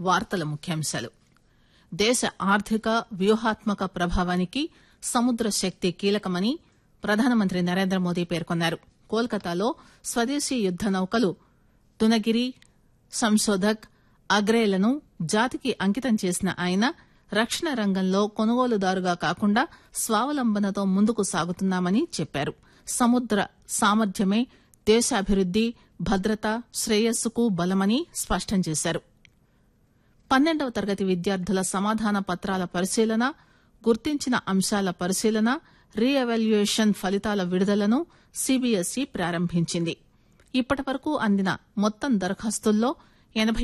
వార్తల ముఖ్యాంశాలు దేశ ఆర్థిక వ్యూహాత్మక ప్రభావానికి సముద్ర శక్తి కీలకమని ప్రధానమంత్రి నరేంద్ర మోదీ పేర్కొన్నారు కోల్కతాలో స్వదేశీ యుద్ద నౌకలు తునగిరి సంశోధక్ అగ్రేలను జాతికి అంకితం చేసిన ఆయన రక్షణ రంగంలో కొనుగోలుదారుగా కాకుండా స్వావలంబనతో ముందుకు సాగుతున్నామని చెప్పారు సముద్ర సామర్థ్యమే దేశాభివృద్ది భద్రత శ్రేయస్సుకు బలమని స్పష్టం చేశారు పన్నెండవ తరగతి విద్యార్థుల సమాధాన పత్రాల పరిశీలన గుర్తించిన అంశాల పరిశీలన రీ ఎవాల్యుయేషన్ ఫలితాల విడుదలను సీబీఎస్ఈ ప్రారంభించింది ఇప్పటి వరకు అందిన మొత్తం దరఖాస్తుల్లో ఎనబై